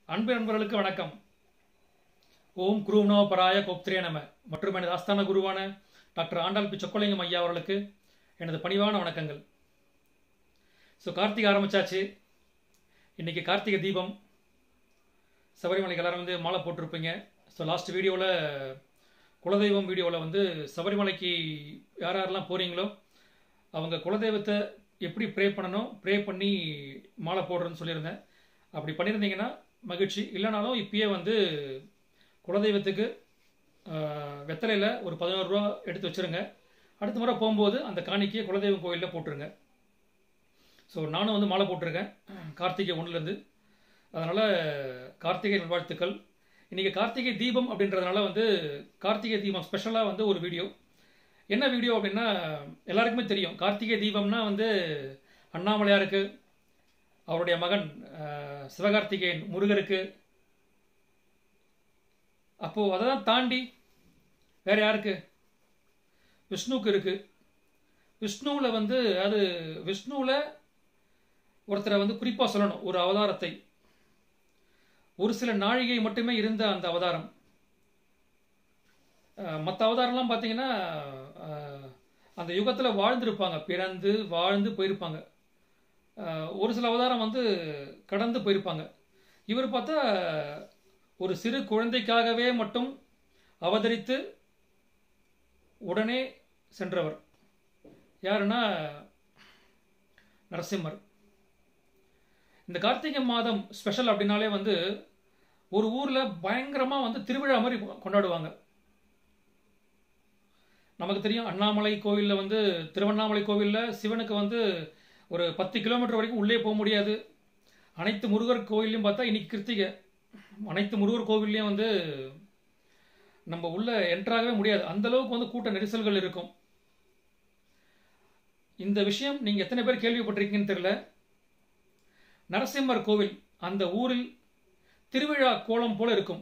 அன்பு நண்பர்களுக்கு வணக்கம் ஓம் குருநோ பராய கோப்திரே நம மற்றும் எனது ஆஸ்தான குருவான டாக்டர் ஆண்டாள் பி சொக்கலிங்கம் ஐயா அவர்களுக்கு எனது பணிவான வணக்கங்கள் ஸோ கார்த்திகை ஆரம்பிச்சாச்சு இன்னைக்கு கார்த்திகை தீபம் சபரிமலைக்கு எல்லாரும் வந்து மாலை போட்டிருப்பீங்க ஸோ லாஸ்ட் வீடியோவில் குலதெய்வம் வீடியோவில் வந்து சபரிமலைக்கு யார் யாரெல்லாம் போகிறீங்களோ அவங்க குலதெய்வத்தை எப்படி ப்ரே பண்ணணும் ப்ரே பண்ணி மாலை போடுறேன்னு சொல்லியிருந்தேன் அப்படி பண்ணியிருந்தீங்கன்னா மகிழ்ச்சி இல்லைனாலும் இப்பயே வந்து குலதெய்வத்துக்கு ஆஹ், வெத்தலையில் ஒரு பதினோரு ரூபா எடுத்து வச்சிருங்க அடுத்த முறை போகும்போது அந்த காணிக்கையை குலதெய்வம் கோயிலில் போட்டுருங்க ஸோ நானும் வந்து மாலை போட்டிருக்கேன் கார்த்திகை ஒன்றுலேருந்து அதனால் கார்த்திகை நல்வாழ்த்துக்கள் இன்றைக்கி கார்த்திகை தீபம் அப்படின்றதுனால வந்து கார்த்திகை தீபம் ஸ்பெஷலாக வந்து ஒரு வீடியோ என்ன வீடியோ அப்படின்னா எல்லாருக்குமே தெரியும் கார்த்திகை தீபம்னா வந்து அண்ணாமலையாருக்கு அவருடைய மகன் அஹ், சிவகார்த்திகேயன் முருகருக்கு அப்போ அதெல்லாம் தாண்டி வேற யாருக்கு விஷ்ணுவுக்கு இருக்கு விஷ்ணுவில் வந்து அது விஷ்ணுவில் ஒருத்தரை வந்து குறிப்பாக சொல்லணும் ஒரு அவதாரத்தை ஒரு சில நாழிகை மட்டுமே இருந்த அந்த அவதாரம் மற்ற அவதாரம்லாம் பார்த்தீங்கன்னா அஹ், அந்த யுகத்தில் வாழ்ந்திருப்பாங்க பிறந்து வாழ்ந்து போயிருப்பாங்க அஹ், ஒரு சில அவதாரம் வந்து கடந்து போயிருப்பாங்க இவர் பார்த்தா ஒரு சிறு குழந்தைக்காகவே மட்டும் அவதரித்து உடனே சென்றவர் யாருன்னா நரசிம்மர் இந்த கார்த்திகை மாதம் ஸ்பெஷல் அப்படின்னாலே வந்து ஒரு ஊரில் பயங்கரமாக வந்து திருவிழா மாதிரி கொண்டாடுவாங்க நமக்கு தெரியும் அண்ணாமலை கோவிலில் வந்து திருவண்ணாமலை கோவிலில் சிவனுக்கு வந்து ஒரு பத்து கிலோமீட்டர் வரைக்கும் உள்ளே போக முடியாது அனைத்து முருகர் கோவில்லையும் பார்த்தா இன்னைக்கு கிருத்திகை அனைத்து முருகர் கோவில்லையும் வந்து நம்ம உள்ள என்ட்ராகவே முடியாது அந்த அளவுக்கு வந்து கூட்ட நெரிசல்கள் இருக்கும் இந்த விஷயம் நீங்க எத்தனை பேர் கேள்விப்பட்டிருக்கீங்கன்னு தெரியல நரசிம்மர் கோவில் அந்த ஊரில் திருவிழா கோலம் போல இருக்கும்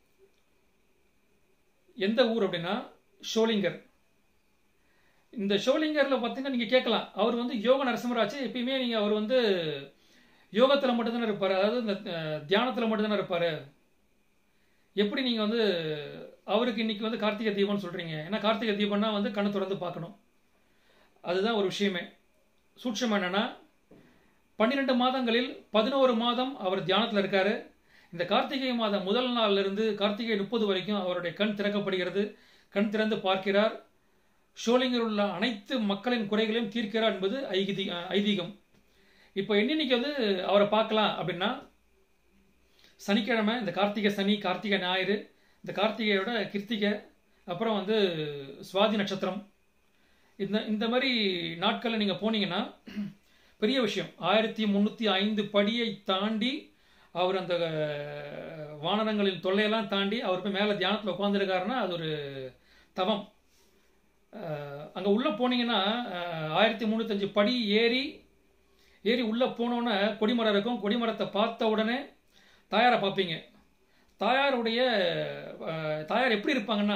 எந்த ஊர் அப்படின்னா ஷோலிங்கர் இந்த ஷோலிங்கர்ல பார்த்தீங்கன்னா நீங்க கேட்கலாம் அவர் வந்து யோக நரசிம்மராச்சு எப்பயுமே நீங்க அவர் வந்து யோகத்தில் மட்டும்தானே இருப்பார் அதாவது இந்த அஹ், தியானத்தில் மட்டும்தானே இருப்பார் எப்படி நீங்கள் வந்து அவருக்கு இன்னைக்கு வந்து கார்த்திகை தீபம்னு சொல்கிறீங்க ஏன்னா கார்த்திகை தீபம்னா வந்து கண்ணு திறந்து பார்க்கணும் அதுதான் ஒரு விஷயமே சூட்சம் என்னன்னா பன்னிரெண்டு மாதங்களில் பதினோரு மாதம் அவர் தியானத்தில் இருக்காரு இந்த கார்த்திகை மாதம் முதல் நாள்ல இருந்து கார்த்திகை முப்பது வரைக்கும் அவருடைய கண் திறக்கப்படுகிறது கண் திறந்து பார்க்கிறார் ஷோலிங்கர் உள்ள அனைத்து மக்களின் குறைகளையும் தீர்க்கிறார் என்பது ஐகிதி ஐதீகம் இப்போ என்னன்னைக்கு வந்து அவரை பார்க்கலாம் அப்படின்னா சனிக்கிழமை இந்த கார்த்திகை சனி கார்த்திகை ஞாயிறு இந்த கார்த்திகையோட கிருத்திகை அப்புறம் வந்து சுவாதி நட்சத்திரம் இந்த இந்த மாதிரி நாட்களில் நீங்கள் போனீங்கன்னா பெரிய விஷயம் ஆயிரத்தி முந்நூற்றி ஐந்து படியை தாண்டி அவர் அந்த அஹ், வானரங்களின் தொல்லையெல்லாம் தாண்டி அவர் போய் மேலே தியானத்தில் உட்காந்துருக்காருன்னா அது ஒரு தவம் அங்கே உள்ளே போனீங்கன்னா ஆயிரத்தி முந்நூற்றஞ்சு படி ஏறி ஏறி உள்ளே போனோன்னே கொடிமரம் இருக்கும் கொடிமரத்தை பார்த்த உடனே தாயாரை பார்ப்பீங்க தாயாருடைய அஹ், தாயார் எப்படி இருப்பாங்கன்னா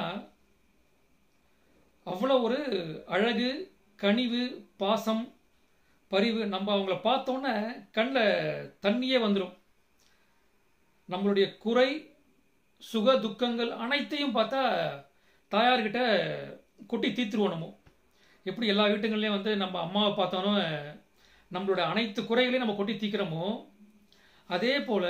அவ்வளோ ஒரு அழகு கனிவு பாசம் பரிவு நம்ம அவங்கள பார்த்தோன்னே கண்ணில் தண்ணியே வந்துடும் நம்மளுடைய குறை சுக துக்கங்கள் அனைத்தையும் பார்த்தா தாயார்கிட்ட கொட்டி தீர்த்துருவோம் நம்ம எப்படி எல்லா வீட்டுங்கள்லையும் வந்து நம்ம அம்மாவை பார்த்தோன்னே நம்மளோட அனைத்து குறைகளையும் நம்ம கொட்டி தீக்கிறோமோ அதே போல்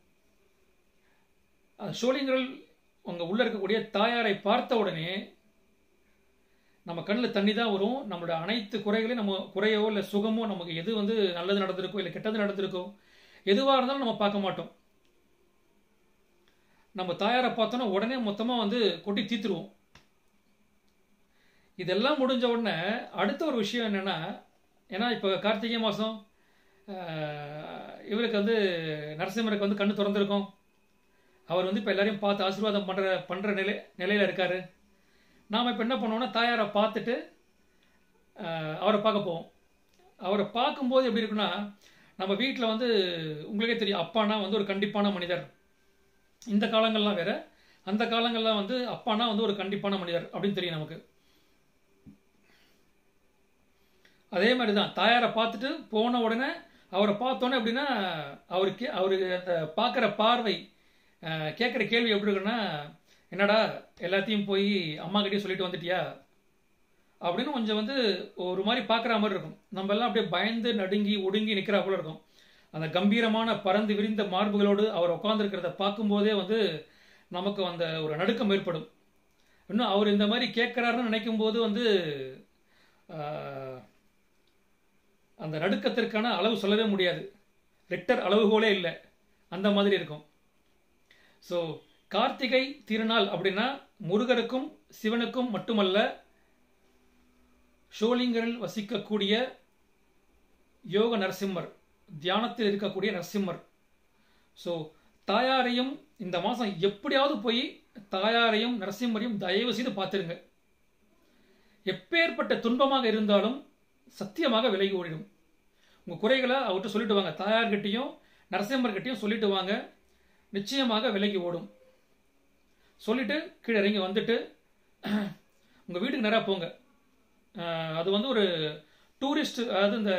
ஷோலிங்கர்கள் உங்கள் உள்ளே இருக்கக்கூடிய தாயாரை பார்த்த உடனே நம்ம கண்ணில் தண்ணி தான் வரும் நம்மளோட அனைத்து குறைகளையும் நம்ம குறையோ இல்லை சுகமோ நமக்கு எது வந்து நல்லது நடந்திருக்கோ இல்லை கெட்டது நடந்திருக்கோ எதுவாக இருந்தாலும் நம்ம பார்க்க மாட்டோம் நம்ம தாயாரை பார்த்தோன்னா உடனே மொத்தமாக வந்து கொட்டி தீத்துருவோம் இதெல்லாம் முடிஞ்ச உடனே அடுத்த ஒரு விஷயம் என்னென்னா ஏன்னா இப்போ கார்த்திகை மாதம் இவருக்கு வந்து நரசிம்மருக்கு வந்து கண்ணு திறந்திருக்கும் அவர் வந்து இப்போ எல்லாரையும் பார்த்து ஆசீர்வாதம் பண்ணுற பண்ணுற நிலை நிலையில் இருக்கார் நாம் இப்போ என்ன பண்ணுவோம்னா தாயாரை பார்த்துட்டு ஆஹ், அவரை பார்க்க போவோம் அவரை பார்க்கும்போது எப்படி இருக்குன்னா நம்ம வீட்டில் வந்து உங்களுக்கே தெரியும் அப்பானா வந்து ஒரு கண்டிப்பான மனிதர் இந்த காலங்கள்லாம் வேற அந்த காலங்கள்லாம் வந்து அப்பானா வந்து ஒரு கண்டிப்பான மனிதர் அப்படின்னு தெரியும் நமக்கு அதே மாதிரி தான் தாயாரை பார்த்துட்டு போன உடனே அவரை பார்த்தோன்னே அப்படின்னா அவருக்கு அவருக்கு அந்த பார்க்குற பார்வை கேட்குற கேள்வி எப்படி இருக்குன்னா என்னடா எல்லாத்தையும் போய் அம்மா கிட்டே சொல்லிட்டு வந்துட்டியா அப்படின்னு கொஞ்சம் வந்து ஒரு மாதிரி பார்க்குற மாதிரி இருக்கும் நம்ம எல்லாம் அப்படியே பயந்து நடுங்கி ஒடுங்கி நிற்கிறா போல இருக்கும் அந்த கம்பீரமான பறந்து விரிந்த மார்புகளோடு அவர் உட்காந்துருக்கிறத பார்க்கும்போதே வந்து நமக்கு அந்த ஒரு நடுக்கம் ஏற்படும் இன்னும் அவர் இந்த மாதிரி கேட்குறாருன்னு நினைக்கும் போது வந்து அந்த நடுக்கத்திற்கான அளவு சொல்லவே முடியாது ரெக்டர் அளவுகோலே இல்லை அந்த மாதிரி இருக்கும் ஸோ கார்த்திகை திருநாள் அப்படின்னா முருகருக்கும் சிவனுக்கும் மட்டுமல்ல ஷோலிங்கரில் வசிக்கக்கூடிய யோக நரசிம்மர் தியானத்தில் இருக்கக்கூடிய நரசிம்மர் ஸோ தாயாரையும் இந்த மாதம் எப்படியாவது போய் தாயாரையும் நரசிம்மரையும் தயவு செய்து பார்த்துருங்க எப்பேற்பட்ட துன்பமாக இருந்தாலும் சத்தியமாக விலகி ஓடிடும் உங்கள் குறைகளை அவர்கிட்ட சொல்லிட்டு வாங்க தாயார்கிட்டையும் நரசிம்மர்கிட்டையும் சொல்லிட்டு வாங்க நிச்சயமாக விலகி ஓடும் சொல்லிட்டு கீழே இறங்கி வந்துட்டு உங்கள் வீட்டுக்கு நேராக போங்க அது வந்து ஒரு டூரிஸ்ட் அதாவது இந்த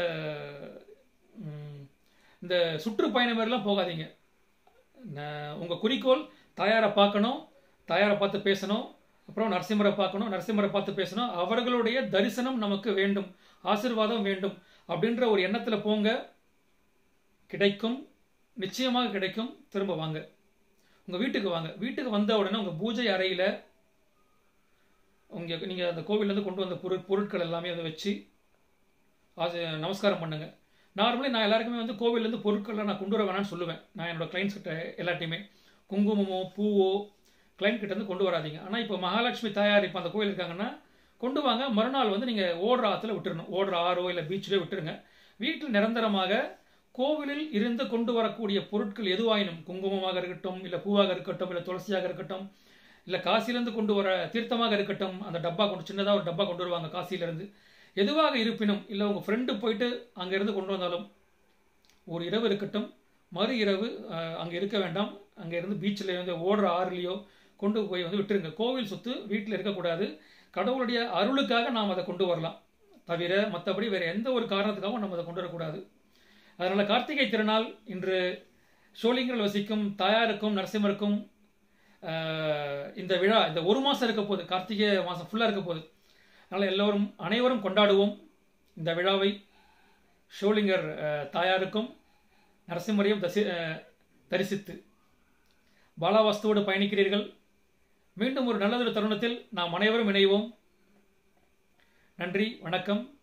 இந்த சுற்றுப்பயணம் மாதிரிலாம் போகாதீங்க உங்கள் குறிக்கோள் தாயாரை பார்க்கணும் தாயாரை பார்த்து பேசணும் அப்புறம் நரசிம்மரை பார்க்கணும் நரசிம்மரை பார்த்து பேசணும் அவர்களுடைய தரிசனம் நமக்கு வேண்டும் ஆசிர்வாதம் வேண்டும் அப்படின்ற ஒரு எண்ணத்தில் போங்க கிடைக்கும் நிச்சயமாக கிடைக்கும் திரும்ப வாங்க உங்கள் வீட்டுக்கு வாங்க வீட்டுக்கு வந்த உடனே உங்கள் பூஜை அறையில் உங்கள் நீங்கள் அந்த கோவிலேருந்து கொண்டு வந்த பொருள் பொருட்கள் எல்லாமே அதை வச்சு அது நமஸ்காரம் பண்ணுங்கள் நார்மலி நான் எல்லாருக்குமே வந்து கோவிலேருந்து பொருட்கள்லாம் நான் கொண்டு வர வேணாம்னு சொல்லுவேன் நான் என்னோடய கிளைண்ட்ஸ் கிட்ட எல்லாத்தையுமே குங்குமமோ பூவோ கிளைண்ட் கிட்டேருந்து கொண்டு வராதிங்க ஆனால் இப்போ மகாலட்சுமி தாயார் இப்போ அந்த கோவில் இருக்காங்கன்னா கொண்டு வாங்க மறுநாள் வந்து நீங்கள் ஓடுற ஆற்றுல விட்டுறணும் ஓடுற ஆறோ இல்லை பீச்சிலோ விட்டுருங்க வீட்டில் நிரந்தரமாக கோவிலில் இருந்து கொண்டு வரக்கூடிய பொருட்கள் எதுவாயினும் குங்குமமாக இருக்கட்டும் இல்லை பூவாக இருக்கட்டும் இல்லை துளசியாக இருக்கட்டும் இல்லை காசிலேருந்து கொண்டு வர தீர்த்தமாக இருக்கட்டும் அந்த டப்பா கொண்டு சின்னதாக ஒரு டப்பா கொண்டு வருவாங்க காசியிலேருந்து எதுவாக இருப்பினும் இல்லை உங்கள் ஃப்ரெண்டு போயிட்டு அங்கேருந்து கொண்டு வந்தாலும் ஒரு இரவு இருக்கட்டும் மறு இரவு அங்கே இருக்க வேண்டாம் அங்கே இருந்து பீச்சில் வந்து ஓடுற ஆறுலையோ கொண்டு போய் வந்து விட்டுருங்க கோவில் சொத்து வீட்டில் இருக்கக்கூடாது கடவுளுடைய அருளுக்காக நாம் அதை கொண்டு வரலாம் தவிர மற்றபடி வேறு எந்த ஒரு காரணத்துக்காகவும் நம்ம அதை கொண்டு வரக்கூடாது அதனால் கார்த்திகை திருநாள் இன்று ஷோலிங்கரில் வசிக்கும் தாயாருக்கும் நரசிம்மருக்கும் இந்த விழா இந்த ஒரு மாதம் இருக்க போகுது கார்த்திகை மாதம் ஃபுல்லாக இருக்க போகுது அதனால் எல்லோரும் அனைவரும் கொண்டாடுவோம் இந்த விழாவை ஷோலிங்கர் தாயாருக்கும் நரசிம்மரையும் தசி தரிசித்து பாலாவாஸ்துவோடு பயணிக்கிறீர்கள் மீண்டும் ஒரு நல்லதொரு தருணத்தில் நாம் அனைவரும் இணைவோம் நன்றி வணக்கம்